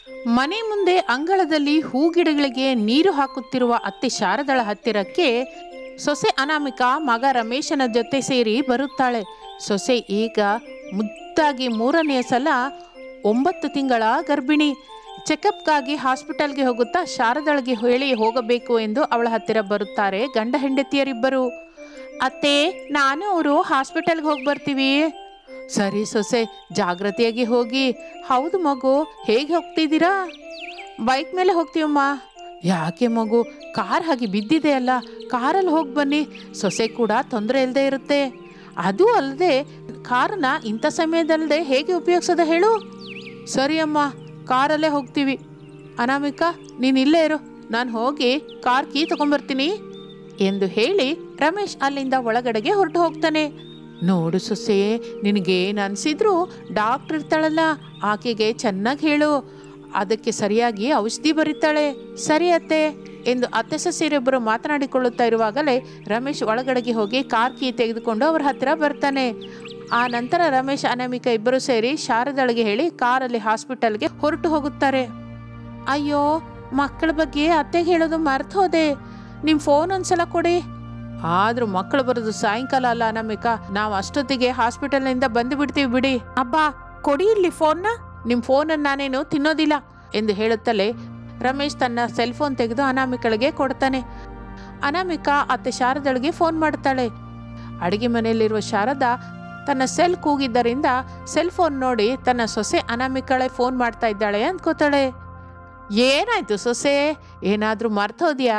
ಮನೆ ಮುಂದೆ ಅಂಗಳದಲ್ಲಿ ಹೂಗಿಡಗಳಿಗೆ ನೀರು ಹಾಕುತ್ತಿರುವ ಅತ್ತೆ ಶಾರದಳ ಹತ್ತಿರಕ್ಕೆ ಸೊಸೆ ಅನಾಮಿಕಾ ಮಗ ರಮೇಶನ ಜೊತೆ ಸೇರಿ ಬರುತ್ತಾಳೆ ಸೊಸೆ ಈಗ ಮುದ್ದಾಗಿ ಮೂರನೆಯ ಸಲ ಒಂಬತ್ತು ತಿಂಗಳ ಗರ್ಭಿಣಿ ಚೆಕಪ್ಗಾಗಿ ಹಾಸ್ಪಿಟಲ್ಗೆ ಹೋಗುತ್ತಾ ಶಾರದಳಿಗೆ ಹೇಳಿ ಹೋಗಬೇಕು ಎಂದು ಅವಳ ಹತ್ತಿರ ಬರುತ್ತಾರೆ ಗಂಡ ಹೆಂಡತಿಯರಿಬ್ಬರು ಅತ್ತೆ ನಾನು ಅವರು ಹಾಸ್ಪಿಟಲ್ಗೆ ಹೋಗಿ ಬರ್ತೀವಿ ಸರಿ ಸೊಸೆ ಜಾಗ್ರತೆಯಾಗಿ ಹೋಗಿ ಹೌದು ಮಗು ಹೇಗೆ ಹೋಗ್ತಿದ್ದೀರಾ ಬೈಕ್ ಮೇಲೆ ಹೋಗ್ತೀವಮ್ಮ ಯಾಕೆ ಮಗು ಕಾರ್ ಹಾಗೆ ಬಿದ್ದಿದೆ ಅಲ್ಲ ಕಾರಲ್ಲಿ ಹೋಗಿ ಬನ್ನಿ ಸೊಸೆ ಕೂಡ ತೊಂದರೆ ಇಲ್ಲದೆ ಇರುತ್ತೆ ಅದು ಅಲ್ಲದೆ ಕಾರನ್ನ ಇಂಥ ಸಮಯದಲ್ಲದೆ ಹೇಗೆ ಉಪಯೋಗಿಸೋದ ಹೇಳು ಸರಿ ಅಮ್ಮ ಕಾರಲ್ಲೇ ಹೋಗ್ತೀವಿ ಅನಾಮಿಕಾ ನೀನು ಇಲ್ಲೇ ಇರು ನಾನು ಹೋಗಿ ಕಾರ್ ಕೀ ತಗೊಂಬರ್ತೀನಿ ಎಂದು ಹೇಳಿ ರಮೇಶ್ ಅಲ್ಲಿಂದ ಒಳಗಡೆಗೆ ಹೊರಟು ಹೋಗ್ತಾನೆ ನೋಡು ಸೊಸೆ ನಿನಗೇನು ಅನ್ಸಿದ್ರು ಡಾಕ್ಟರ್ ಇರ್ತಾಳಲ್ಲ ಆಕೆಗೆ ಚೆನ್ನಾಗಿ ಹೇಳು ಅದಕ್ಕೆ ಸರಿಯಾಗಿ ಔಷಧಿ ಬರೀತಾಳೆ ಸರಿ ಅತ್ತೆ ಎಂದು ಅತ್ತೆ ಸೊಸೆಯರಿಬ್ಬರು ಮಾತನಾಡಿಕೊಳ್ಳುತ್ತಾ ಇರುವಾಗಲೇ ರಮೇಶ್ ಒಳಗಡೆಗೆ ಹೋಗಿ ಕಾರ್ ಕೀ ತೆಗೆದುಕೊಂಡು ಅವ್ರ ಹತ್ತಿರ ಬರ್ತಾನೆ ಆ ನಂತರ ರಮೇಶ್ ಅನಾಮಿಕಾ ಇಬ್ಬರು ಸೇರಿ ಶಾರದಳಿಗೆ ಹೇಳಿ ಕಾರಲ್ಲಿ ಹಾಸ್ಪಿಟಲ್ಗೆ ಹೊರಟು ಹೋಗುತ್ತಾರೆ ಅಯ್ಯೋ ಮಕ್ಕಳ ಬಗ್ಗೆ ಅತ್ತೆಗೆ ಹೇಳೋದು ಮರ್ತು ಹೋದೆ ನಿಮ್ಮ ಫೋನ್ ಒಂದ್ಸಲ ಕೊಡಿ ಆದ್ರೂ ಮಕ್ಕಳು ಬರೋದು ಸಾಯಂಕಾಲ ಅಲ್ಲ ಅನಾಮಿಕಾ ನಾವು ಅಷ್ಟೊತ್ತಿಗೆ ಹಾಸ್ಪಿಟಲ್ನಿಂದ ಬಂದು ಬಿಡ್ತೀವಿ ಬಿಡಿ ಅಬ್ಬಾ ಕೊಡಿ ಇಲ್ಲಿ ಫೋನ್ನ ನಿಮ್ಮ ಫೋನನ್ನು ನಾನೇನು ತಿನ್ನೋದಿಲ್ಲ ಎಂದು ಹೇಳುತ್ತಲೇ ರಮೇಶ್ ತನ್ನ ಸೆಲ್ ಫೋನ್ ತೆಗೆದು ಅನಾಮಿಕಳಿಗೆ ಕೊಡ್ತಾನೆ ಅನಾಮಿಕಾ ಅತ್ತೆ ಶಾರದಳಿಗೆ ಫೋನ್ ಮಾಡ್ತಾಳೆ ಅಡಿಗೆ ಮನೆಯಲ್ಲಿರುವ ಶಾರದಾ ತನ್ನ ಸೆಲ್ ಕೂಗಿದ್ದರಿಂದ ಸೆಲ್ ಫೋನ್ ನೋಡಿ ತನ್ನ ಸೊಸೆ ಅನಾಮಿಕಳೆ ಫೋನ್ ಮಾಡ್ತಾ ಇದ್ದಾಳೆ ಅಂದ್ಕೋತಾಳೆ ಏನಾಯ್ತು ಸೊಸೆ ಏನಾದರೂ ಮರ್ತೋದ್ಯಾ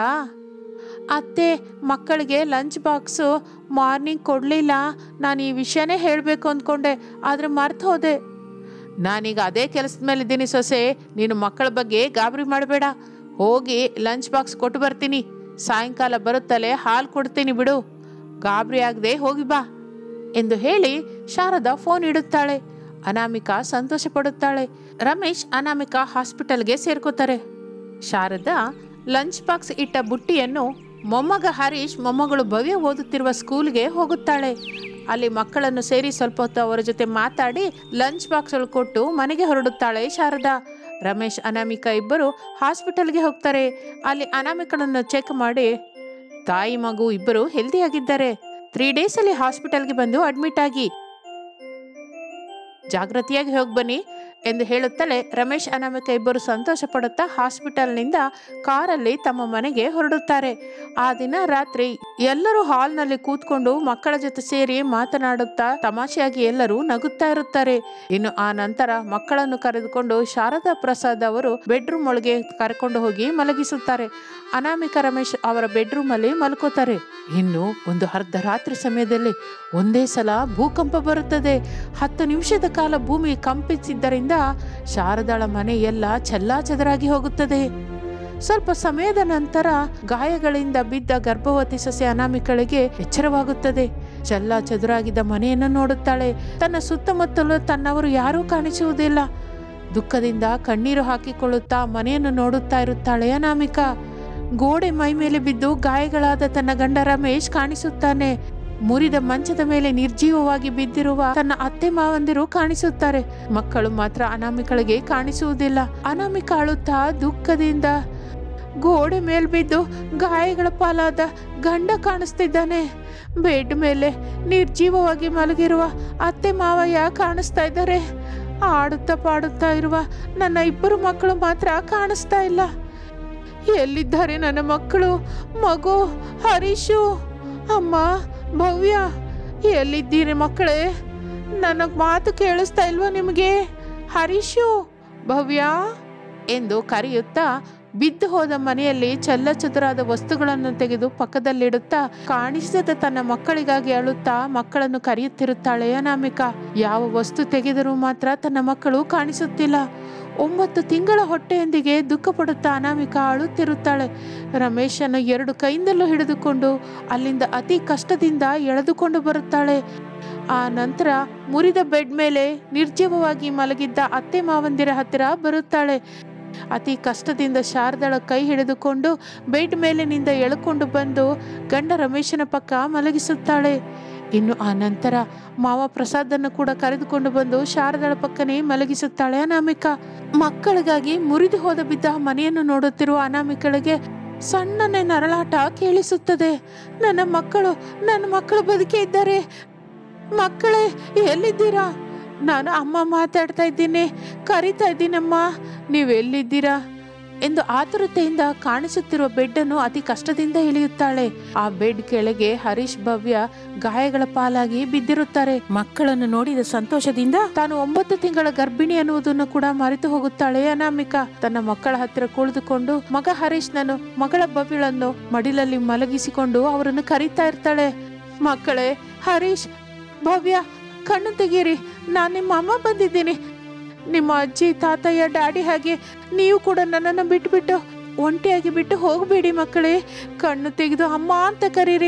ಅತ್ತೆ ಮಕ್ಕಳಿಗೆ ಲಂಚ್ ಬಾಕ್ಸು ಮಾರ್ನಿಂಗ್ ಕೊಡಲಿಲ್ಲ ನಾನು ಈ ವಿಷಯನೇ ಹೇಳಬೇಕು ಅಂದ್ಕೊಂಡೆ ಆದರೆ ಮರ್ತು ಹೋದೆ ನಾನೀಗ ಅದೇ ಕೆಲಸದ ಮೇಲೆ ಇದ್ದೀನಿ ಸೊಸೆ ನೀನು ಮಕ್ಕಳ ಬಗ್ಗೆ ಗಾಬರಿ ಮಾಡಬೇಡ ಹೋಗಿ ಲಂಚ್ ಬಾಕ್ಸ್ ಕೊಟ್ಟು ಬರ್ತೀನಿ ಸಾಯಂಕಾಲ ಬರುತ್ತಲೇ ಹಾಲು ಕೊಡ್ತೀನಿ ಬಿಡು ಗಾಬರಿ ಆಗದೆ ಹೋಗಿ ಬಾ ಎಂದು ಹೇಳಿ ಶಾರದಾ ಫೋನ್ ಇಡುತ್ತಾಳೆ ಅನಾಮಿಕಾ ಸಂತೋಷ ಪಡುತ್ತಾಳೆ ರಮೇಶ್ ಅನಾಮಿಕಾ ಹಾಸ್ಪಿಟಲ್ಗೆ ಸೇರ್ಕೋತಾರೆ ಶಾರದಾ ಲಂಚ್ ಬಾಕ್ಸ್ ಇಟ್ಟ ಬುಟ್ಟಿಯನ್ನು ಮೊಮ್ಮಗ ಹರೀಶ್ ಮೊಮ್ಮಗಳು ಭವ್ಯ ಓದುತ್ತಿರುವ ಸ್ಕೂಲ್ಗೆ ಹೋಗುತ್ತಾಳೆ ಅಲ್ಲಿ ಮಕ್ಕಳನ್ನು ಸೇರಿ ಸ್ವಲ್ಪ ಹೊತ್ತು ಅವರ ಜೊತೆ ಮಾತಾಡಿ ಲಂಚ್ ಬಾಕ್ಸ್ ಕೊಟ್ಟು ಮನೆಗೆ ಹೊರಡುತ್ತಾಳೆ ಶಾರದಾ ರಮೇಶ್ ಅನಾಮಿಕಾ ಇಬ್ಬರು ಹಾಸ್ಪಿಟಲ್ಗೆ ಹೋಗ್ತಾರೆ ಅಲ್ಲಿ ಅನಾಮಿಕಳನ್ನು ಚೆಕ್ ಮಾಡಿ ತಾಯಿ ಮಗು ಇಬ್ಬರು ಹೆಲ್ದಿಯಾಗಿದ್ದಾರೆ ತ್ರೀ ಡೇಸಲ್ಲಿ ಹಾಸ್ಪಿಟಲ್ಗೆ ಬಂದು ಅಡ್ಮಿಟ್ ಆಗಿ ಜಾಗೃತಿಯಾಗಿ ಹೋಗಿ ಬನ್ನಿ ಎಂದು ಹೇಳುತ್ತಲೇ ರಮೇಶ್ ಅನಾಮಿಕ ಇಬ್ಬರು ಸಂತೋಷ ಪಡುತ್ತಾ ಹಾಸ್ಪಿಟಲ್ನಿಂದ ಕಾರಲ್ಲಿ ತಮ್ಮ ಮನೆಗೆ ಹೊರಡುತ್ತಾರೆ ಆ ದಿನ ರಾತ್ರಿ ಎಲ್ಲರೂ ಹಾಲ್ನಲ್ಲಿ ಕೂತ್ಕೊಂಡು ಮಕ್ಕಳ ಜೊತೆ ಸೇರಿ ಮಾತನಾಡುತ್ತಾ ತಮಾಷೆಯಾಗಿ ಎಲ್ಲರೂ ನಗುತ್ತಾ ಇರುತ್ತಾರೆ ಇನ್ನು ಆ ನಂತರ ಮಕ್ಕಳನ್ನು ಕರೆದುಕೊಂಡು ಶಾರದಾ ಪ್ರಸಾದ್ ಅವರು ಬೆಡ್ರೂಮ್ ಒಳಗೆ ಕರ್ಕೊಂಡು ಹೋಗಿ ಮಲಗಿಸುತ್ತಾರೆ ಅನಾಮಿಕ ರಮೇಶ್ ಅವರ ಬೆಡ್ರೂಮ್ ಅಲ್ಲಿ ಮಲ್ಕೋತಾರೆ ಇನ್ನು ಒಂದು ಅರ್ಧ ರಾತ್ರಿ ಸಮಯದಲ್ಲಿ ಒಂದೇ ಸಲ ಭೂಕಂಪ ಬರುತ್ತದೆ ಹತ್ತು ನಿಮಿಷದ ಕಾಲ ಭೂಮಿ ಕಂಪಿಸಿದ್ದರಿಂದ ಶಾರದಾಳ ಮನೆ ಎಲ್ಲ ಚೆಲ್ಲಾಚದರಾಗಿ ಹೋಗುತ್ತದೆ ಸ್ವಲ್ಪ ಸಮಯದ ನಂತರ ಗಾಯಗಳಿಂದ ಬಿದ್ದ ಗರ್ಭವತಿ ಸೊಸೆ ಅನಾಮಿಕಳಿಗೆ ಎಚ್ಚರವಾಗುತ್ತದೆ ಚೆಲ್ಲ ಚದುರಾಗಿದ್ದ ಮನೆಯನ್ನು ನೋಡುತ್ತಾಳೆ ತನ್ನ ಸುತ್ತಮುತ್ತಲು ತನ್ನವರು ಯಾರೂ ಕಾಣಿಸುವುದಿಲ್ಲ ದುಃಖದಿಂದ ಕಣ್ಣೀರು ಹಾಕಿಕೊಳ್ಳುತ್ತಾ ಮನೆಯನ್ನು ನೋಡುತ್ತಾ ಇರುತ್ತಾಳೆ ಅನಾಮಿಕಾ ಗೋಡೆ ಮೈ ಮೇಲೆ ಬಿದ್ದು ಗಾಯಗಳಾದ ತನ್ನ ಗಂಡ ರಮೇಶ್ ಕಾಣಿಸುತ್ತಾನೆ ಮುರಿದ ಮಂಚದ ಮೇಲೆ ನಿರ್ಜೀವವಾಗಿ ಬಿದ್ದಿರುವ ತನ್ನ ಅತ್ತೆ ಮಾವಂದಿರು ಕಾಣಿಸುತ್ತಾರೆ ಮಕ್ಕಳು ಮಾತ್ರ ಅನಾಮಿಕಳಿಗೆ ಕಾಣಿಸುವುದಿಲ್ಲ ಅನಾಮಿಕ ಅಳುತ್ತಾ ದುಃಖದಿಂದ ಗೋಡೆ ಮೇಲ್ ಬಿದ್ದು ಗಾಯಗಳ ಪಾಲಾದ ಗಂಡ ಕಾಣಿಸ್ತಿದ್ದಾನೆ ಬೆಡ್ ಮೇಲೆ ನಿರ್ಜೀವವಾಗಿ ಮಲಗಿರುವ ಅತ್ತೆ ಮಾವಯ್ಯ ಕಾಣಿಸ್ತಾ ಇದ್ದಾರೆ ಆಡುತ್ತಾ ಪಾಡುತ್ತಾ ಇರುವ ನನ್ನ ಇಬ್ಬರು ಮಕ್ಕಳು ಮಾತ್ರ ಕಾಣಿಸ್ತಾ ಇಲ್ಲ ಎಲ್ಲಿದ್ದಾರೆ ನನ್ನ ಮಕ್ಕಳು ಮಗು ಹರೀಶು ಅಮ್ಮ ಭವ್ಯ ಎಲ್ಲಿದ್ದೀರಿ ಮಕ್ಕಳೇ ನನ್ನ ಮಾತು ಕೇಳಿಸ್ತಾ ಇಲ್ವಾ ನಿಮಗೆ ಹರೀಶು ಭವ್ಯ ಎಂದು ಕರೆಯುತ್ತಾ ಬಿದ್ದು ಹೋದ ಮನೆಯಲ್ಲಿ ಚಲ್ಲಚದುರಾದ ವಸ್ತುಗಳನ್ನು ತೆಗೆದು ಪಕ್ಕದಲ್ಲಿಡುತ್ತಾ ಕಾಣಿಸದ ತನ್ನ ಮಕ್ಕಳಿಗಾಗಿ ಅಳುತ್ತಾ ಮಕ್ಕಳನ್ನು ಕರೆಯುತ್ತಿರುತ್ತಾಳೆ ಅನಾಮಿಕಾ ಯಾವ ವಸ್ತು ತೆಗೆದರೂ ಮಾತ್ರ ತನ್ನ ಮಕ್ಕಳು ಕಾಣಿಸುತ್ತಿಲ್ಲ ಒಂಬತ್ತು ತಿಂಗಳ ಹೊಟ್ಟೆಯೊಂದಿಗೆ ದುಃಖ ಪಡುತ್ತಾ ಅನಾಮಿಕಾ ಅಳುತ್ತಿರುತ್ತಾಳೆ ರಮೇಶನ್ನು ಎರಡು ಕೈಯಿಂದಲೂ ಹಿಡಿದುಕೊಂಡು ಅಲ್ಲಿಂದ ಅತಿ ಕಷ್ಟದಿಂದ ಎಳೆದುಕೊಂಡು ಬರುತ್ತಾಳೆ ಆ ನಂತರ ಮುರಿದ ಬೆಡ್ ಮೇಲೆ ನಿರ್ಜೀವವಾಗಿ ಮಲಗಿದ್ದ ಅತ್ತೆ ಮಾವಂದಿರ ಹತ್ತಿರ ಬರುತ್ತಾಳೆ ಅತಿ ಕಷ್ಟದಿಂದ ಶಾರದಳ ಕೈ ಹಿಡಿದುಕೊಂಡು ಬೆಡ್ ಮೇಲಿನಿಂದ ಎಳ್ಕೊಂಡು ಬಂದು ಗಂಡ ರಮೇಶನ ಪಕ್ಕ ಮಲಗಿಸುತ್ತಾಳೆ ಇನ್ನು ಆ ನಂತರ ಮಾವ ಪ್ರಸಾದನ್ನು ಕೂಡ ಕರೆದುಕೊಂಡು ಬಂದು ಶಾರದಳ ಪಕ್ಕನೆ ಮಲಗಿಸುತ್ತಾಳೆ ಅನಾಮಿಕಾ ಮಕ್ಕಳಿಗಾಗಿ ಮುರಿದು ಹೋದ ಬಿದ್ದ ಮನೆಯನ್ನು ನೋಡುತ್ತಿರುವ ಅನಾಮಿಕಳಿಗೆ ಸಣ್ಣನೆ ನರಳಾಟ ಕೇಳಿಸುತ್ತದೆ ನನ್ನ ಮಕ್ಕಳು ನನ್ನ ಮಕ್ಕಳು ಬದುಕಿ ಇದ್ದಾರೆ ಮಕ್ಕಳೇ ಎಲ್ಲಿದ್ದೀರಾ ನಾನು ಅಮ್ಮ ಮಾತಾಡ್ತಾ ಇದ್ದೀನಿ ಕರಿತಾ ಇದ್ದೀನಮ್ಮ ನೀವೆಲ್ಲಿದ್ದೀರಾ ಎಂದು ಆತುರತೆಯಿಂದ ಕಾಣಿಸುತ್ತಿರುವ ಬೆಡ್ಡನ್ನು ಅತಿ ಕಷ್ಟದಿಂದ ಇಳಿಯುತ್ತಾಳೆ ಆ ಬೆಡ್ ಕೆಳಗೆ ಹರೀಶ್ ಭವ್ಯ ಗಾಯಗಳ ಪಾಲಾಗಿ ಬಿದ್ದಿರುತ್ತಾರೆ ಮಕ್ಕಳನ್ನು ನೋಡಿದ ಸಂತೋಷದಿಂದ ತಾನು ಒಂಬತ್ತು ತಿಂಗಳ ಗರ್ಭಿಣಿ ಅನ್ನುವುದನ್ನು ಕೂಡ ಮರೆತು ಹೋಗುತ್ತಾಳೆ ಅನಾಮಿಕಾ ತನ್ನ ಮಕ್ಕಳ ಹತ್ತಿರ ಕುಳಿತುಕೊಂಡು ಮಗ ಹರೀಶ್ನನ್ನು ಮಗಳ ಭವ್ಯಳನ್ನು ಮಡಿಲಲ್ಲಿ ಮಲಗಿಸಿಕೊಂಡು ಅವರನ್ನು ಕರೀತಾ ಇರ್ತಾಳೆ ಮಕ್ಕಳೇ ಹರೀಶ್ ಭವ್ಯ ಕಣ್ಣು ತೆಗೀರಿ ನಾನು ನಿಮ್ಮ ಅಮ್ಮ ಬಂದಿದ್ದೀನಿ ನಿಮ್ಮ ಅಜ್ಜಿ ತಾತಯ್ಯ ಡ್ಯಾಡಿ ಹಾಗೆ ನೀವು ಕೂಡ ನನ್ನನ್ನು ಬಿಟ್ಬಿಟ್ಟು ಒಂಟಿಯಾಗಿ ಬಿಟ್ಟು ಹೋಗಬೇಡಿ ಮಕ್ಕಳೇ ಕಣ್ಣು ತೆಗೆದು ಅಮ್ಮ ಅಂತ ಕರೀರಿ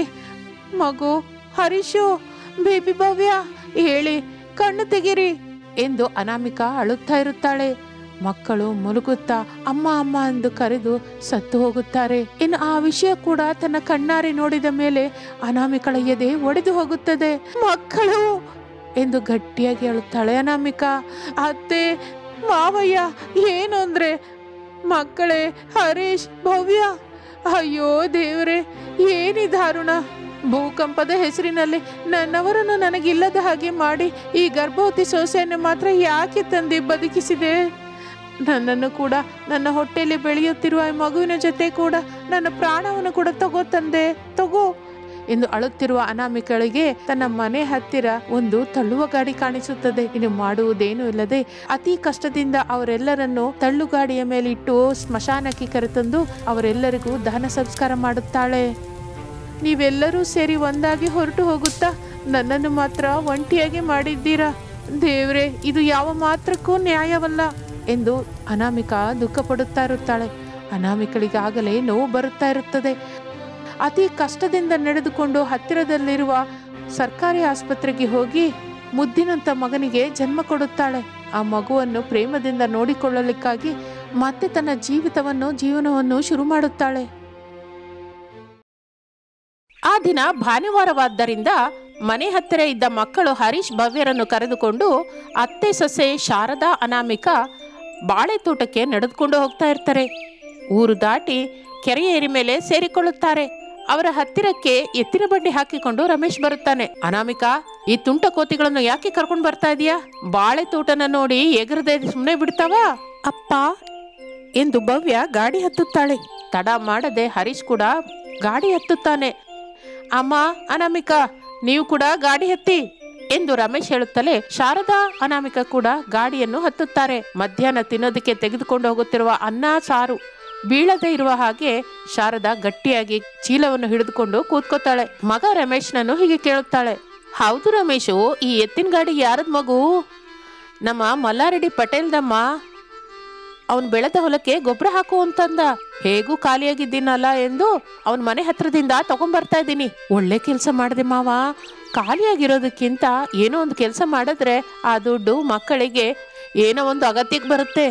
ಮಗು ಹರೀಶು ಬೇಬಿ ಭವ್ಯ ಹೇಳಿ ಕಣ್ಣು ತೆಗೀರಿ ಎಂದು ಅನಾಮಿಕಾ ಅಳುತ್ತಾ ಇರುತ್ತಾಳೆ ಮಕ್ಕಳು ಮುಳುಗುತ್ತಾ ಅಮ್ಮ ಅಮ್ಮ ಎಂದು ಕರೆದು ಸತ್ತು ಹೋಗುತ್ತಾರೆ ಇನ್ನು ಆ ವಿಷಯ ಕೂಡ ತನ್ನ ಕಣ್ಣಾರೆ ನೋಡಿದ ಮೇಲೆ ಅನಾಮಿಕಳ ಎದೆ ಒಡೆದು ಹೋಗುತ್ತದೆ ಮಕ್ಕಳು ಎಂದು ಗಟ್ಟಿಯಾಗಿ ಅಳುತ್ತಾಳೆ ಅನಾಮಿಕಾ ಅತ್ತೆ ಮಾವಯ್ಯ ಏನು ಅಂದ್ರೆ ಮಕ್ಕಳೇ ಹರೀಶ್ ಭವ್ಯ ಅಯ್ಯೋ ದೇವರೇ ಏನಿ ದಾರುಣ ಭೂಕಂಪದ ಹೆಸರಿನಲ್ಲಿ ನನ್ನವರನ್ನು ನನಗಿಲ್ಲದ ಹಾಗೆ ಮಾಡಿ ಈ ಗರ್ಭವತಿ ಸೊಸೆಯನ್ನು ಮಾತ್ರ ಯಾಕೆ ತಂದು ಬದುಕಿಸಿದೆ ನನ್ನನ್ನು ಕೂಡ ನನ್ನ ಹೊಟ್ಟೆಯಲ್ಲಿ ಬೆಳೆಯುತ್ತಿರುವ ಈ ಮಗುವಿನ ಜೊತೆ ಕೂಡ ನನ್ನ ಪ್ರಾಣವನ್ನು ಕೂಡ ತಗೋ ತಂದೆ ತಗೋ ಎಂದು ಅಳುತ್ತಿರುವ ಅನಾಮಿಕಳಿಗೆ ತನ್ನ ಮನೆ ಹತ್ತಿರ ಒಂದು ತಳ್ಳುವ ಗಾಡಿ ಕಾಣಿಸುತ್ತದೆ ಇನ್ನು ಮಾಡುವುದೇನೂ ಇಲ್ಲದೆ ಅತಿ ಕಷ್ಟದಿಂದ ಅವರೆಲ್ಲರನ್ನು ತಳ್ಳುಗಾಡಿಯ ಮೇಲೆ ಇಟ್ಟು ಸ್ಮಶಾನಕ್ಕೆ ಕರೆತಂದು ಅವರೆಲ್ಲರಿಗೂ ದಹನ ಸಂಸ್ಕಾರ ಮಾಡುತ್ತಾಳೆ ನೀವೆಲ್ಲರೂ ಸೇರಿ ಒಂದಾಗಿ ಹೊರಟು ಹೋಗುತ್ತಾ ನನ್ನನ್ನು ಮಾತ್ರ ಒಂಟಿಯಾಗಿ ಮಾಡಿದ್ದೀರಾ ದೇವ್ರೆ ಇದು ಯಾವ ಮಾತ್ರಕ್ಕೂ ನ್ಯಾಯವಲ್ಲ ಎಂದು ಅನಾಮಿಕಾ ದುಃಖ ಪಡುತ್ತಾ ಇರುತ್ತಾಳೆ ಅನಾಮಿಕಳಿಗಾಗಲೇ ನೋವು ಬರುತ್ತಾ ಇರುತ್ತದೆ ಅತಿ ಕಷ್ಟದಿಂದ ನಡೆದುಕೊಂಡು ಹತ್ತಿರದಲ್ಲಿರುವ ಸರ್ಕಾರಿ ಆಸ್ಪತ್ರೆಗೆ ಹೋಗಿ ಮುದ್ದಿನಂತ ಮಗನಿಗೆ ಜನ್ಮ ಕೊಡುತ್ತಾಳೆ ಆ ಮಗುವನ್ನು ಪ್ರೇಮದಿಂದ ನೋಡಿಕೊಳ್ಳಲಿಕ್ಕಾಗಿ ಮತ್ತೆ ತನ್ನ ಜೀವಿತವನ್ನು ಜೀವನವನ್ನು ಶುರು ಮಾಡುತ್ತಾಳೆ ಆ ದಿನ ಭಾನುವಾರವಾದ್ದರಿಂದ ಮನೆ ಹತ್ತಿರ ಇದ್ದ ಮಕ್ಕಳು ಹರೀಶ್ ಭವ್ಯರನ್ನು ಕರೆದುಕೊಂಡು ಅತ್ತೆ ಸೊಸೆ ಶಾರದಾ ಅನಾಮಿಕಾ ಬಾಳೆ ತೋಟಕ್ಕೆ ನಡೆದುಕೊಂಡು ಹೋಗ್ತಾ ಇರ್ತಾರೆ ಊರು ದಾಟಿ ಕೆರೆಯ ಏರಿ ಮೇಲೆ ಸೇರಿಕೊಳ್ಳುತ್ತಾರೆ ಅವರ ಹತ್ತಿರಕ್ಕೆ ಎತ್ತಿನ ಬಂಡಿ ಹಾಕಿಕೊಂಡು ರಮೇಶ್ ಬರುತ್ತಾನೆ ಅನಾಮಿಕಾ ಈ ತುಂಟ ಕೋತಿಗಳನ್ನು ಯಾಕೆ ಕರ್ಕೊಂಡು ಬರ್ತಾ ಇದೀಯಾ ಬಾಳೆ ತೋಟನ ನೋಡಿ ಎಗರದೆ ಸುಮ್ಮನೆ ಬಿಡ್ತಾವ ಅಪ್ಪ ಎಂದು ಭವ್ಯ ಗಾಡಿ ಹತ್ತುತ್ತಾಳೆ ತಡ ಮಾಡದೆ ಹರೀಶ್ ಕೂಡ ಗಾಡಿ ಹತ್ತುತ್ತಾನೆ ಅಮ್ಮ ಅನಾಮಿಕಾ ನೀವು ಕೂಡ ಗಾಡಿ ಹತ್ತಿ ಎಂದು ರಮೇಶ್ ಹೇಳುತ್ತಲೇ ಶಾರದಾ ಅನಾಮಿಕಾ ಕೂಡ ಗಾಡಿಯನ್ನು ಹತ್ತುತ್ತಾರೆ ಮಧ್ಯಾಹ್ನ ತಿನ್ನೋದಕ್ಕೆ ತೆಗೆದುಕೊಂಡು ಹೋಗುತ್ತಿರುವ ಅನ್ನ ಸಾರು ಬೀಳದೆ ಇರುವ ಹಾಗೆ ಶಾರದಾ ಗಟ್ಟಿಯಾಗಿ ಚೀಲವನ್ನು ಹಿಡಿದುಕೊಂಡು ಕೂತ್ಕೋತಾಳೆ ಮಗ ರಮೇಶ್ನನ್ನು ಹೀಗೆ ಕೇಳುತ್ತಾಳೆ ಹೌದು ರಮೇಶು ಈ ಎತ್ತಿನ ಗಾಡಿ ಯಾರದ್ ಮಗು ನಮ್ಮ ಮಲ್ಲಾರೆಡ್ಡಿ ಪಟೇಲ್ದಮ್ಮ ಅವನ್ ಬೆಳೆದ ಹೊಲಕ್ಕೆ ಗೊಬ್ಬರ ಹಾಕು ಅಂತಂದ ಹೇಗೂ ಖಾಲಿಯಾಗಿದ್ದೀನಲ್ಲ ಎಂದು ಅವನ ಮನೆ ಹತ್ರದಿಂದ ತಗೊಂಡ್ಬರ್ತಾ ಇದ್ದೀನಿ ಒಳ್ಳೆ ಕೆಲಸ ಮಾಡಿದೆ ಮಾವ ಖಾಲಿಯಾಗಿರೋದಕ್ಕಿಂತ ಏನೋ ಒಂದು ಕೆಲಸ ಮಾಡಿದ್ರೆ ಆ ದುಡ್ಡು ಮಕ್ಕಳಿಗೆ ಏನೋ ಒಂದು ಅಗತ್ಯಕ್ಕೆ ಬರುತ್ತೆ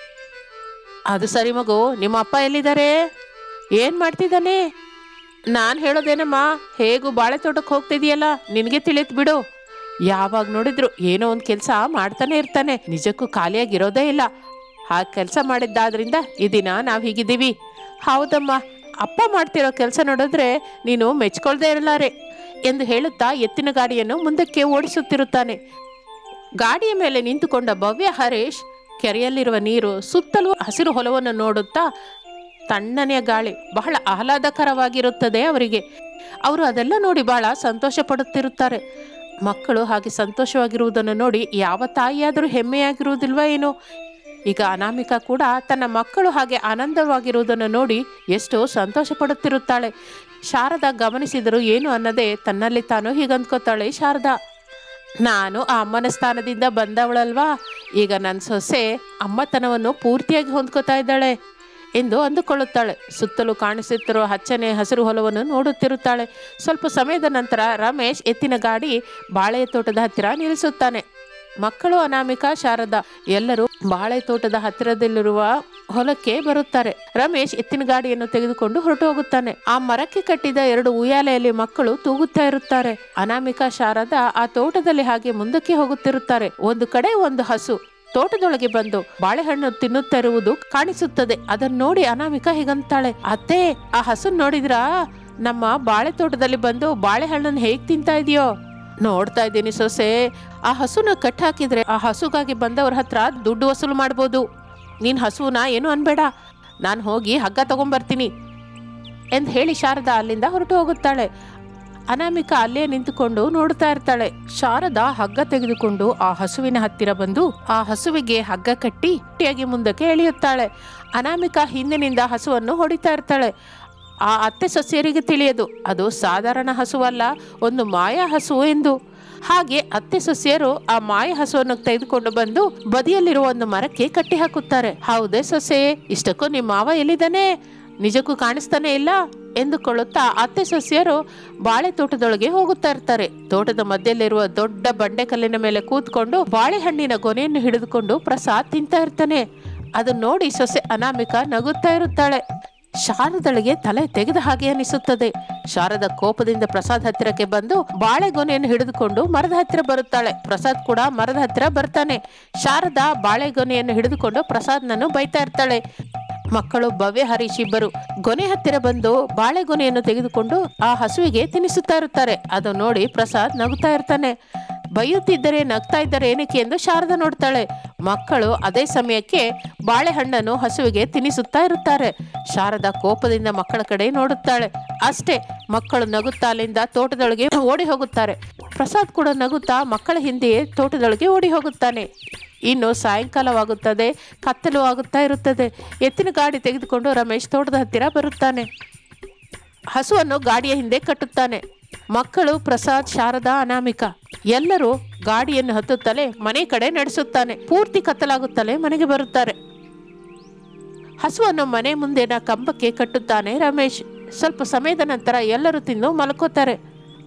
ಅದು ಸರಿ ಮಗು ನಿಮ್ಮ ಅಪ್ಪ ಎಲ್ಲಿದ್ದಾರೆ ಏನ್ ಮಾಡ್ತಿದ್ದಾನೆ ನಾನು ಹೇಳೋದೇನಮ್ಮ ಹೇಗೂ ಬಾಳೆ ತೋಟಕ್ಕೆ ಹೋಗ್ತಿದೀಯಲ್ಲ ನಿನಗೆ ತಿಳಿತ್ ಬಿಡು ಯಾವಾಗ ನೋಡಿದ್ರು ಏನೋ ಒಂದು ಕೆಲಸ ಮಾಡ್ತಾನೆ ಇರ್ತಾನೆ ನಿಜಕ್ಕೂ ಖಾಲಿಯಾಗಿರೋದೇ ಇಲ್ಲ ಆ ಕೆಲಸ ಮಾಡಿದ್ದಾದ್ರಿಂದ ಈ ದಿನ ನಾವು ಹೀಗಿದ್ದೀವಿ ಹೌದಮ್ಮ ಅಪ್ಪ ಮಾಡ್ತಿರೋ ಕೆಲಸ ನೋಡಿದ್ರೆ ನೀನು ಮೆಚ್ಕೊಳ್ದೇ ಇರಲಾರೆ ಎಂದು ಹೇಳುತ್ತಾ ಎತ್ತಿನ ಗಾಡಿಯನ್ನು ಮುಂದಕ್ಕೆ ಓಡಿಸುತ್ತಿರುತ್ತಾನೆ ಗಾಡಿಯ ಮೇಲೆ ನಿಂತುಕೊಂಡ ಭವ್ಯ ಹರೀಶ್ ಕೆರೆಯಲ್ಲಿರುವ ನೀರು ಸುತ್ತಲೂ ಹಸಿರು ಹೊಲವನ್ನು ನೋಡುತ್ತಾ ತಣ್ಣನೆಯ ಗಾಳಿ ಬಹಳ ಆಹ್ಲಾದಕರವಾಗಿರುತ್ತದೆ ಅವರಿಗೆ ಅವರು ಅದೆಲ್ಲ ನೋಡಿ ಬಹಳ ಸಂತೋಷ ಪಡುತ್ತಿರುತ್ತಾರೆ ಮಕ್ಕಳು ಹಾಗೆ ಸಂತೋಷವಾಗಿರುವುದನ್ನು ನೋಡಿ ಯಾವ ತಾಯಿಯಾದರೂ ಹೆಮ್ಮೆಯಾಗಿರುವುದಿಲ್ವಾ ಏನೋ ಈಗ ಅನಾಮಿಕಾ ಕೂಡ ತನ್ನ ಮಕ್ಕಳು ಹಾಗೆ ಆನಂದವಾಗಿರುವುದನ್ನು ನೋಡಿ ಎಷ್ಟೋ ಸಂತೋಷ ಪಡುತ್ತಿರುತ್ತಾಳೆ ಶಾರದಾ ಗಮನಿಸಿದರೂ ಏನು ಅನ್ನದೇ ತನ್ನಲ್ಲಿ ತಾನು ಹೀಗಂದ್ಕೋತಾಳೆ ಶಾರದಾ ನಾನು ಆ ಅಮ್ಮನ ಸ್ಥಾನದಿಂದ ಬಂದವಳಲ್ವಾ ಈಗ ನನ್ನ ಸೊಸೆ ಅಮ್ಮತನವನ್ನು ಪೂರ್ತಿಯಾಗಿ ಹೊಂದ್ಕೋತಾ ಇದ್ದಾಳೆ ಎಂದು ಅಂದುಕೊಳ್ಳುತ್ತಾಳೆ ಸುತ್ತಲೂ ಕಾಣಿಸುತ್ತಿರುವ ಹಚ್ಚನೆ ಹಸಿರು ಹೊಲವನ್ನು ನೋಡುತ್ತಿರುತ್ತಾಳೆ ಸ್ವಲ್ಪ ಸಮಯದ ನಂತರ ರಮೇಶ್ ಎತ್ತಿನ ಗಾಡಿ ಬಾಳೆಯ ತೋಟದ ಹತ್ತಿರ ನಿಲ್ಲಿಸುತ್ತಾನೆ ಮಕ್ಕಳು ಅನಾಮಿಕಾ ಶಾರದಾ ಎಲ್ಲರೂ ಬಾಳೆ ತೋಟದ ಹತ್ತಿರದಲ್ಲಿರುವ ಹೊಲಕ್ಕೆ ಬರುತ್ತಾರೆ ರಮೇಶ್ ಎತ್ತಿನ ಗಾಡಿಯನ್ನು ತೆಗೆದುಕೊಂಡು ಹೊರಟು ಹೋಗುತ್ತಾನೆ ಆ ಮರಕ್ಕೆ ಕಟ್ಟಿದ ಎರಡು ಉಯ್ಯಾಲೆಯಲ್ಲಿ ಮಕ್ಕಳು ತೂಗುತ್ತಾ ಇರುತ್ತಾರೆ ಅನಾಮಿಕಾ ಶಾರದಾ ಆ ತೋಟದಲ್ಲಿ ಹಾಗೆ ಮುಂದಕ್ಕೆ ಹೋಗುತ್ತಿರುತ್ತಾರೆ ಒಂದು ಕಡೆ ಒಂದು ಹಸು ತೋಟದೊಳಗೆ ಬಂದು ಬಾಳೆಹಣ್ಣು ತಿನ್ನುತ್ತಾ ಇರುವುದು ಕಾಣಿಸುತ್ತದೆ ಅದನ್ನ ನೋಡಿ ಅನಾಮಿಕಾ ಹೀಗಂತಾಳೆ ಅತ್ತೆ ಆ ಹಸು ನೋಡಿದ್ರಾ ನಮ್ಮ ಬಾಳೆ ತೋಟದಲ್ಲಿ ಬಂದು ಬಾಳೆಹಣ್ಣನ್ನು ಹೇಗ್ ತಿಂತಾ ಇದೆಯೋ ನೋಡ್ತಾ ಇದ್ದೀನಿ ಸೊಸೆ ಆ ಹಸುನ ಕಟ್ ಹಾಕಿದ್ರೆ ಆ ಹಸುಗಾಗಿ ಬಂದವ್ರ ಹತ್ರ ದುಡ್ಡು ವಸೂಲು ಮಾಡ್ಬೋದು ನೀನ್ ಹಸುನ ಏನು ಅನ್ಬೇಡ ನಾನು ಹೋಗಿ ಹಗ್ಗ ತಗೊಂಬರ್ತೀನಿ ಎಂದು ಹೇಳಿ ಶಾರದಾ ಅಲ್ಲಿಂದ ಹೊರಟು ಹೋಗುತ್ತಾಳೆ ಅನಾಮಿಕಾ ಅಲ್ಲೇ ನಿಂತುಕೊಂಡು ನೋಡ್ತಾ ಇರ್ತಾಳೆ ಶಾರದಾ ಹಗ್ಗ ತೆಗೆದುಕೊಂಡು ಆ ಹಸುವಿನ ಹತ್ತಿರ ಬಂದು ಆ ಹಸುವಿಗೆ ಹಗ್ಗ ಕಟ್ಟಿ ಗಟ್ಟಿಯಾಗಿ ಮುಂದಕ್ಕೆ ಎಳೆಯುತ್ತಾಳೆ ಅನಾಮಿಕಾ ಹಿಂದಿನಿಂದ ಹಸುವನ್ನು ಹೊಡಿತಾ ಇರ್ತಾಳೆ ಆ ಅತ್ತೆ ಸೊಸೆಯರಿಗೆ ತಿಳಿಯದು ಅದು ಸಾಧಾರಣ ಹಸುವಲ್ಲ ಒಂದು ಮಾಯಾ ಹಸು ಎಂದು ಹಾಗೆ ಅತ್ತೆ ಸೊಸೆಯರು ಆ ಮಾಯ ಹಸುವನ್ನು ತೆಗೆದುಕೊಂಡು ಬಂದು ಬದಿಯಲ್ಲಿರುವ ಒಂದು ಮರಕ್ಕೆ ಕಟ್ಟಿ ಹಾಕುತ್ತಾರೆ ಹೌದೇ ಸೊಸೆ ಇಷ್ಟಕ್ಕೂ ನಿಮ್ಮ ಮಾವ ಎಲ್ಲಿದ್ದಾನೆ ನಿಜಕ್ಕೂ ಕಾಣಿಸ್ತಾನೆ ಇಲ್ಲ ಎಂದುಕೊಳ್ಳುತ್ತಾ ಅತ್ತೆ ಸೊಸೆಯರು ಬಾಳೆ ತೋಟದೊಳಗೆ ಹೋಗುತ್ತಾ ಇರ್ತಾರೆ ತೋಟದ ಮಧ್ಯದಲ್ಲಿರುವ ದೊಡ್ಡ ಬಂಡೆಕಲ್ಲಿನ ಮೇಲೆ ಕೂತ್ಕೊಂಡು ಬಾಳೆಹಣ್ಣಿನ ಗೊನೆಯನ್ನು ಹಿಡಿದುಕೊಂಡು ಪ್ರಸಾದ್ ತಿಂತಾ ಇರ್ತಾನೆ ಅದನ್ನ ನೋಡಿ ಸೊಸೆ ಅನಾಮಿಕಾ ನಗುತ್ತಾ ಇರುತ್ತಾಳೆ ಶಾರದಳಿಗೆ ತಲೆ ತೆಗೆದ ಹಾಗೆ ಅನಿಸುತ್ತದೆ ಶಾರದ ಕೋಪದಿಂದ ಪ್ರಸಾದ್ ಹತ್ತಿರಕ್ಕೆ ಬಂದು ಬಾಳೆಗೊನೆಯನ್ನು ಹಿಡಿದುಕೊಂಡು ಮರದ ಹತ್ತಿರ ಬರುತ್ತಾಳೆ ಪ್ರಸಾದ್ ಕೂಡ ಮರದ ಹತ್ತಿರ ಬರ್ತಾನೆ ಶಾರದಾ ಬಾಳೆಗೊನೆಯನ್ನು ಹಿಡಿದುಕೊಂಡು ಪ್ರಸಾದ್ನನ್ನು ಬೈತಾ ಇರ್ತಾಳೆ ಮಕ್ಕಳು ಭವ್ಯ ಹರೀಶ್ ಇಬ್ಬರು ಗೊನೆ ಹತ್ತಿರ ಬಂದು ಬಾಳೆಗೊನೆಯನ್ನು ತೆಗೆದುಕೊಂಡು ಆ ಹಸುವಿಗೆ ತಿನ್ನಿಸುತ್ತಾ ಇರುತ್ತಾರೆ ಅದು ನೋಡಿ ಪ್ರಸಾದ್ ನಗುತ್ತಾ ಇರ್ತಾನೆ ಬೈಯುತ್ತಿದ್ದರೆ ನಗ್ತಾ ಇದ್ದರೆ ಏನಕ್ಕೆ ಎಂದು ಶಾರದಾ ನೋಡ್ತಾಳೆ ಮಕ್ಕಳು ಅದೇ ಸಮಯಕ್ಕೆ ಬಾಳೆಹಣ್ಣನ್ನು ಹಸುವಿಗೆ ತಿನ್ನಿಸುತ್ತಾ ಇರುತ್ತಾರೆ ಶಾರದಾ ಕೋಪದಿಂದ ಮಕ್ಕಳ ಕಡೆ ನೋಡುತ್ತಾಳೆ ಅಷ್ಟೇ ಮಕ್ಕಳು ನಗುತ್ತಾ ಅಲ್ಲಿಂದ ತೋಟದೊಳಗೆ ಓಡಿ ಹೋಗುತ್ತಾರೆ ಪ್ರಸಾದ್ ಕೂಡ ನಗುತ್ತಾ ಮಕ್ಕಳ ಹಿಂದೆಯೇ ತೋಟದೊಳಗೆ ಓಡಿ ಹೋಗುತ್ತಾನೆ ಇನ್ನು ಸಾಯಂಕಾಲವಾಗುತ್ತದೆ ಕತ್ತಲು ಆಗುತ್ತಾ ಇರುತ್ತದೆ ಎತ್ತಿನ ಗಾಡಿ ತೆಗೆದುಕೊಂಡು ರಮೇಶ್ ತೋಟದ ಹತ್ತಿರ ಬರುತ್ತಾನೆ ಹಸುವನ್ನು ಗಾಡಿಯ ಹಿಂದೆ ಕಟ್ಟುತ್ತಾನೆ ಮಕ್ಕಳು ಪ್ರಸಾದ್ ಶಾರದಾ ಅನಾಮಿಕಾ ಎಲ್ಲರೂ ಗಾಡಿಯನ್ನು ಹತ್ತುತ್ತಲೇ ಮನೆ ಕಡೆ ನಡೆಸುತ್ತಾನೆ ಪೂರ್ತಿ ಕತ್ತಲಾಗುತ್ತಲೇ ಮನೆಗೆ ಬರುತ್ತಾರೆ ಹಸುವನ್ನು ಮನೆ ಮುಂದಿನ ಕಂಬಕ್ಕೆ ಕಟ್ಟುತ್ತಾನೆ ರಮೇಶ್ ಸ್ವಲ್ಪ ಸಮಯದ ನಂತರ ಎಲ್ಲರೂ ತಿಂದು ಮಲ್ಕೋತಾರೆ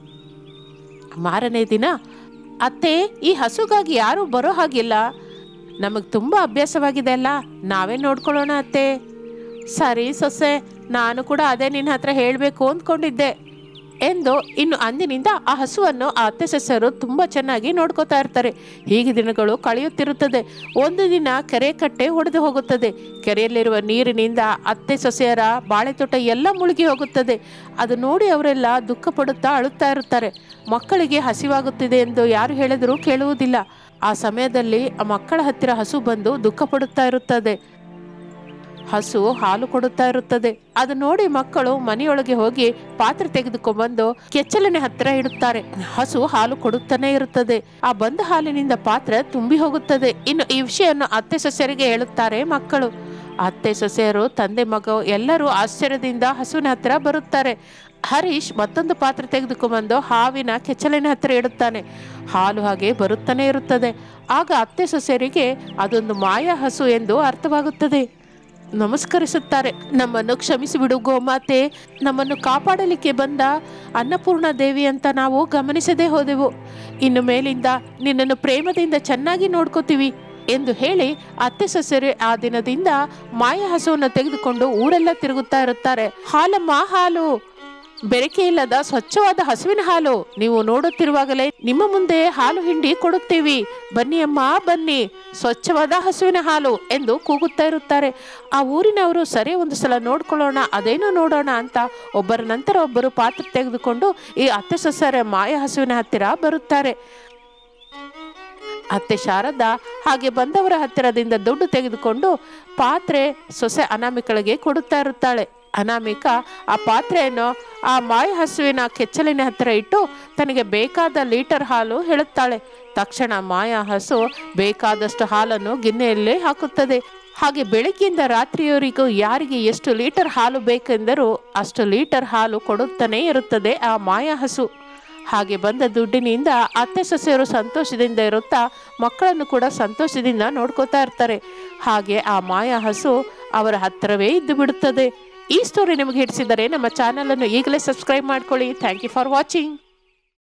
ಮಾರನೇ ದಿನ ಅತ್ತೆ ಈ ಹಸುಗಾಗಿ ಯಾರೂ ಬರೋ ಹಾಗಿಲ್ಲ ನಮಗೆ ತುಂಬ ಅಭ್ಯಾಸವಾಗಿದೆ ಅಲ್ಲ ನಾವೇ ನೋಡ್ಕೊಳ್ಳೋಣ ಅತ್ತೆ ಸರಿ ಸೊಸೆ ನಾನು ಕೂಡ ಅದೇ ನಿನ್ನ ಹತ್ರ ಹೇಳಬೇಕು ಅಂದ್ಕೊಂಡಿದ್ದೆ ಎಂದು ಇನ್ನು ಅಂದಿನಿಂದ ಆ ಹಸುವನ್ನು ಆ ಅತ್ತೆ ಸೊಸೆಯರು ತುಂಬ ಚೆನ್ನಾಗಿ ನೋಡ್ಕೋತಾ ಇರ್ತಾರೆ ಹೀಗೆ ದಿನಗಳು ಕಳೆಯುತ್ತಿರುತ್ತದೆ ಒಂದು ದಿನ ಕೆರೆ ಕಟ್ಟೆ ಒಡೆದು ಹೋಗುತ್ತದೆ ಕೆರೆಯಲ್ಲಿರುವ ನೀರಿನಿಂದ ಅತ್ತೆ ಸೊಸೆಯರ ಬಾಳೆತೋಟ ಎಲ್ಲ ಮುಳುಗಿ ಹೋಗುತ್ತದೆ ಅದು ನೋಡಿ ಅವರೆಲ್ಲ ದುಃಖ ಪಡುತ್ತಾ ಅಳುತ್ತಾ ಇರುತ್ತಾರೆ ಮಕ್ಕಳಿಗೆ ಹಸಿವಾಗುತ್ತಿದೆ ಎಂದು ಯಾರು ಹೇಳಿದರೂ ಕೇಳುವುದಿಲ್ಲ ಆ ಸಮಯದಲ್ಲಿ ಆ ಮಕ್ಕಳ ಹತ್ತಿರ ಹಸು ಬಂದು ದುಃಖ ಪಡುತ್ತಾ ಇರುತ್ತದೆ ಹಸು ಹಾಲು ಕೊಡುತ್ತಾ ಇರುತ್ತದೆ ಅದು ನೋಡಿ ಮಕ್ಕಳು ಮನೆಯೊಳಗೆ ಹೋಗಿ ಪಾತ್ರೆ ತೆಗೆದುಕೊಂಡ್ಬಂದು ಕೆಚ್ಚಲಿನ ಹತ್ತಿರ ಇಡುತ್ತಾರೆ ಹಸು ಹಾಲು ಕೊಡುತ್ತಾನೆ ಇರುತ್ತದೆ ಆ ಬಂದ ಹಾಲಿನಿಂದ ಪಾತ್ರೆ ತುಂಬಿ ಹೋಗುತ್ತದೆ ಇನ್ನು ಈ ವಿಷಯವನ್ನು ಅತ್ತೆ ಸೊಸೆಯರಿಗೆ ಹೇಳುತ್ತಾರೆ ಮಕ್ಕಳು ಅತ್ತೆ ಸೊಸೆಯರು ತಂದೆ ಮಗ ಎಲ್ಲರೂ ಆಶ್ಚರ್ಯದಿಂದ ಹಸುವಿನ ಹತ್ತಿರ ಬರುತ್ತಾರೆ ಹರೀಶ್ ಮತ್ತೊಂದು ಪಾತ್ರೆ ತೆಗೆದುಕೊಂಡ್ಬಂದು ಹಾವಿನ ಕೆಚ್ಚಲಿನ ಹತ್ತಿರ ಇಡುತ್ತಾನೆ ಹಾಲು ಹಾಗೆ ಬರುತ್ತಾನೆ ಇರುತ್ತದೆ ಆಗ ಅತ್ತೆ ಸೊಸೆಯರಿಗೆ ಅದೊಂದು ಮಾಯಾ ಹಸು ಎಂದು ಅರ್ಥವಾಗುತ್ತದೆ ನಮಸ್ಕರಿಸುತ್ತಾರೆ ನಮ್ಮನ್ನು ಕ್ಷಮಿಸಿಬಿಡು ಗೋಮಾತೆ ನಮ್ಮನ್ನು ಕಾಪಾಡಲಿಕ್ಕೆ ಬಂದ ಅನ್ನಪೂರ್ಣ ದೇವಿ ಅಂತ ನಾವು ಗಮನಿಸದೇ ಹೋದೆವು ಇನ್ನು ಮೇಲಿಂದ ನಿನ್ನನ್ನು ಪ್ರೇಮದಿಂದ ಚೆನ್ನಾಗಿ ನೋಡ್ಕೋತೀವಿ ಎಂದು ಹೇಳಿ ಅತ್ತೆ ಸೊಸೆರು ಆ ದಿನದಿಂದ ಮಾಯ ಹಸುವನ್ನು ತೆಗೆದುಕೊಂಡು ಊರೆಲ್ಲ ತಿರುಗುತ್ತಾ ಇರುತ್ತಾರೆ ಹಾಲಮ್ಮ ಹಾಲು ಬೆರಕೆ ಇಲ್ಲದ ಸ್ವಚ್ಛವಾದ ಹಸುವಿನ ಹಾಲು ನೀವು ನೋಡುತ್ತಿರುವಾಗಲೇ ನಿಮ್ಮ ಮುಂದೆ ಹಾಲು ಹಿಂಡಿ ಕೊಡುತ್ತೀವಿ ಬನ್ನಿ ಅಮ್ಮ ಬನ್ನಿ ಸ್ವಚ್ಛವಾದ ಹಸುವಿನ ಹಾಲು ಎಂದು ಕೂಗುತ್ತಾ ಇರುತ್ತಾರೆ ಆ ಊರಿನವರು ಸರಿ ಒಂದು ಸಲ ನೋಡ್ಕೊಳ್ಳೋಣ ಅದೇನೋ ನೋಡೋಣ ಅಂತ ಒಬ್ಬರ ನಂತರ ಒಬ್ಬರು ಪಾತ್ರೆ ತೆಗೆದುಕೊಂಡು ಈ ಅತ್ತೆ ಸೊಸೆರ ಮಾಯ ಹಸುವಿನ ಹತ್ತಿರ ಬರುತ್ತಾರೆ ಅತ್ತೆ ಶಾರದಾ ಹಾಗೆ ಬಂದವರ ಹತ್ತಿರದಿಂದ ದುಡ್ಡು ತೆಗೆದುಕೊಂಡು ಪಾತ್ರೆ ಸೊಸೆ ಅನಾಮಿಕಳಿಗೆ ಕೊಡುತ್ತಾ ಇರುತ್ತಾಳೆ ಅನಾಮಿಕ ಆ ಪಾತ್ರೆಯನ್ನು ಆ ಮಾಯ ಹಸುವಿನ ಕೆಚ್ಚಲಿನ ಹತ್ತಿರ ಇಟ್ಟು ತನಗೆ ಬೇಕಾದ ಲೀಟರ್ ಹಾಲು ಹೇಳುತ್ತಾಳೆ ತಕ್ಷಣ ಮಾಯಾ ಹಸು ಬೇಕಾದಷ್ಟು ಹಾಲನ್ನು ಗಿನ್ನೆಯಲ್ಲಿ ಹಾಕುತ್ತದೆ ಹಾಗೆ ಬೆಳಗ್ಗಿಂದ ರಾತ್ರಿಯವರೆಗೂ ಯಾರಿಗೆ ಎಷ್ಟು ಲೀಟರ್ ಹಾಲು ಬೇಕೆಂದರೂ ಅಷ್ಟು ಲೀಟರ್ ಹಾಲು ಕೊಡುತ್ತಾನೆ ಇರುತ್ತದೆ ಆ ಮಾಯಾ ಹಸು ಹಾಗೆ ಬಂದ ದುಡ್ಡಿನಿಂದ ಅತ್ತೆ ಸೊಸೆಯರು ಸಂತೋಷದಿಂದ ಇರುತ್ತಾ ಮಕ್ಕಳನ್ನು ಕೂಡ ಸಂತೋಷದಿಂದ ನೋಡ್ಕೋತಾ ಇರ್ತಾರೆ ಹಾಗೆ ಆ ಮಾಯಾ ಹಸು ಅವರ ಹತ್ತಿರವೇ ಇದ್ದು ಬಿಡುತ್ತದೆ ಈ ಸ್ಟೋರಿ ನಿಮಗೆ ಹಿಡಿಸಿದರೆ ನಮ್ಮ ಚಾನಲನ್ನು ಈಗಲೇ ಸಬ್ಸ್ಕ್ರೈಬ್ ಮಾಡ್ಕೊಳ್ಳಿ ಥ್ಯಾಂಕ್ ಯು ಫಾರ್ ವಾಚಿಂಗ್